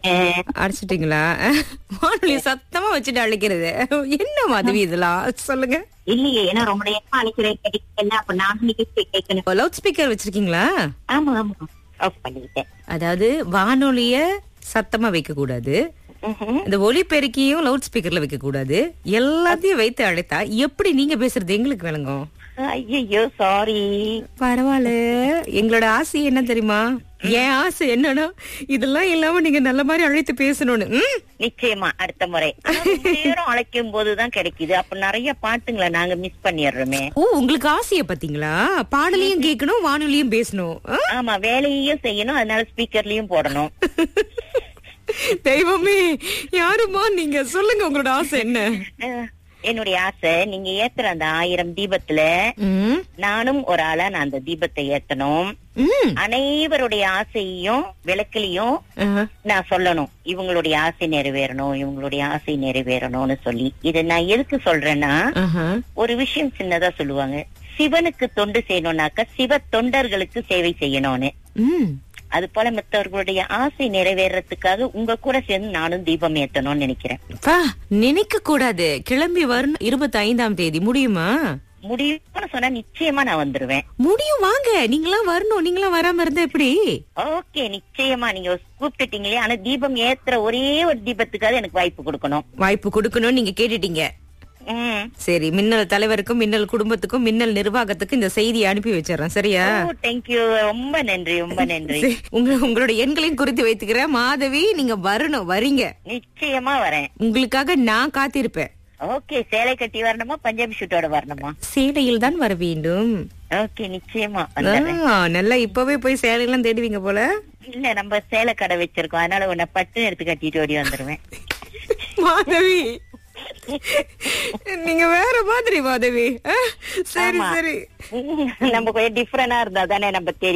அடிச்சிட்டேன் அடிச்சிட்டீங்களா வானொலி சத்தமா வச்சுட்டு அழைக்கிறது என்ன மாதவி இதெல்லாம் சொல்லுங்க இல்லையே ஏன்னா ரொம்ப நேரமா அழைக்கிறேன் கிடைக்கல அப்ப நானும் நிகழ்ச்சி கேட்கணும் லவுட் ஸ்பீக்கர் வச்சிருக்கீங்களா ஆமா ஆமா ஆஃப் பண்ணிக்கிட்டேன் அதாவது வானொலிய சத்தமா வைக்க கூடாது ம்ஹும். இந்த ஒலிபெருக்கியும் லவுட் ஸ்பீக்கர்ல வைக்க கூடாது எல்லாத்தையும் வைத்து அழைத்தா எப்படி நீங்க பேசுறது எங்களுக்கு விளங்கும் ஐயையோ சாரி பரவாயில்ல எங்களோட ஆசை என்ன தெரியுமா என் ஆசை என்னன்னா இதெல்லாம் இல்லாம நீங்க நல்ல மாதிரி அழைத்து பேசணும்னு ம்? நிச்சயமா அடுத்த முறை ஆனா ரொம்ப நேரம் அழைக்கும் போதுதான் கிடைக்குது அப்ப நிறைய பாட்டுங்களை நாங்க மிஸ் பண்ணிடுறோமே ஓ உங்களுக்கு ஆசைய பாத்தீங்களா பாடலையும் கேட்கணும் வானொலியும் பேசணும் ஆ? ஆமா வேலையையும் செய்யணும் அதனால ஸ்பீக்கர்லயும் போடணும் தெய்வமே யாருமா நீங்க சொல்லுங்க உங்களோட ஆசை என்ன அஹ், என்னுடைய ஆசை நீங்க ஏத்துற அந்த ஆயிரம் தீபத்துல ம், நானும் ஒரு ஆளா நான் அந்த தீபத்தை ஏத்தணும் ம், அனைவருடைய ஆசையையும் விளக்குலையும் ஆஹா. நான் சொல்லணும் இவங்களுடைய ஆசை நிறைவேறணும் இவங்களுடைய ஆசை நிறைவேறணும்னு சொல்லி இதை நான் எதுக்கு சொல்றேன்னா ஆஹா. ஒரு விஷயம் சின்னதா சொல்லுவாங்க சிவனுக்கு தொண்டு செய்யணும்னாக்க சிவ தொண்டர்களுக்கு சேவை செய்யணும்னு ம். அது போல மத்தவர்களுடைய ஆசை நிறைவேறதுக்காக உங்க கூட சேர்ந்து நானும் தீபம் ஏத்தணும்னு நினைக்கிறேன் பா நினைக்க கூடாது கிளம்பி வரும் இருபத்தி ஐந்தாம் தேதி முடியுமா முடியும்னு சொன்னா நிச்சயமா நான் வந்துருவேன் முடியும் வாங்க நீங்களாம் வரணும் நீங்களாம் வராம இருந்தா எப்படி ஓகே நிச்சயமா நீங்க கூப்பிட்டுட்டீங்களே ஆனா தீபம் ஏத்துற ஒரே ஒரு தீபத்துக்காக எனக்கு வாய்ப்பு கொடுக்கணும் வாய்ப்பு கொடுக்கணும்னு நீங்க கேட்டுட்டீங்க ம் சரி மின்னல் தலைவருக்கும் மின்னல் குடும்பத்துக்கும் மின்னல் நிர்வாகத்துக்கும் இந்த செய்தியை அனுப்பி வச்சிடறேன் சரியா தேங்க்யூ ரொம்ப நன்றி ரொம்ப நன்றி சரி, உங்க உங்களோட எண்களையும் குறித்து வைத்துக்கிறேன் மாதவி நீங்க வரணும் வரீங்க நிச்சயமா வரேன் உங்களுக்காக நான் காத்திருப்பேன் ஓகே சேலை கட்டி வரணுமா பஞ்சாபி ஷூட்டோட வரணுமா சேலையில் தான் வர வேண்டும் ஓகே நிச்சயமா வந்துடுறேன் ஆ, நல்லா இப்பவே போய் சேலையெல்லாம் தேடுவீங்க போல இல்ல நம்ம சேலை கடை வச்சிருக்கோம் அதனால உன்னை பட்டு எடுத்து கட்டிட்டு ஓடி வந்துருவேன் மாதவி நீங்க வேற மாதிரி மாதவி ஆ, சரி ஆமா. சரி நம்ம கொஞ்சம் டிஃபரெண்டா இருந்தா தானே நம்ம தெரியும்